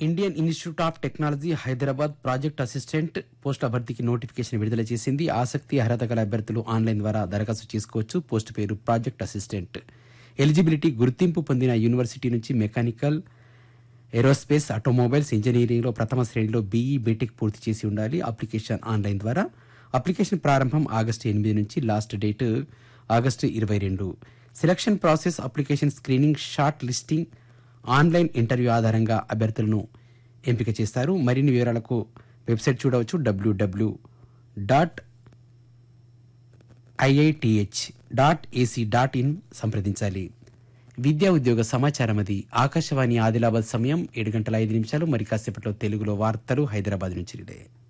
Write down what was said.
Indian Institute of Technology Hyderabad project assistant పోస్టుల భర్తీకి notification విడుదల చేసింది ఆసక్తి అర్హత గల అభ్యర్థులు ఆన్లైన్ ద్వారా దరఖాస్తు చేసుకోవచ్చు పోస్ట్ పేరు ప్రాజెక్ట్ అసిస్టెంట్ ఎలిజిబిలిటీ గుర్తింపు పొందిన యూనివర్సిటీ నుంచి మెకానికల్ ఏరోస్పేస్ ఆటోమొబైల్స్ ఇంజనీరింగ్లో ప్రథమ శ్రేణిలో బీఈ బీటెక్ పూర్తి చేసి ఉండాలి అప్లికేషన్ ఆన్లైన్ ద్వారా అప్లికేషన్ ప్రారంభం ఆగస్టు ఎనిమిది నుంచి లాస్ట్ డేట్ ఆగస్టు ఇరవై రెండు selection process application screening shortlisting online interview ఆధారంగా అభ్యర్థులను ఎంపిక చేస్తారు మరిన్ని వివరాలకు వెబ్సైట్ చూడవచ్చు WWW dot IITH dot AC dot in సంప్రదించాలి విద్యా ఉద్యోగ సమాచారం అది ఆకాశవాణి ఆదిలాబాద్ సమయం ఏడు గంటల ఐదు నిమిషాలు మరి కాసేపట్లో తెలుగులో వార్తలు హైదరాబాద్ నుంచి రిలే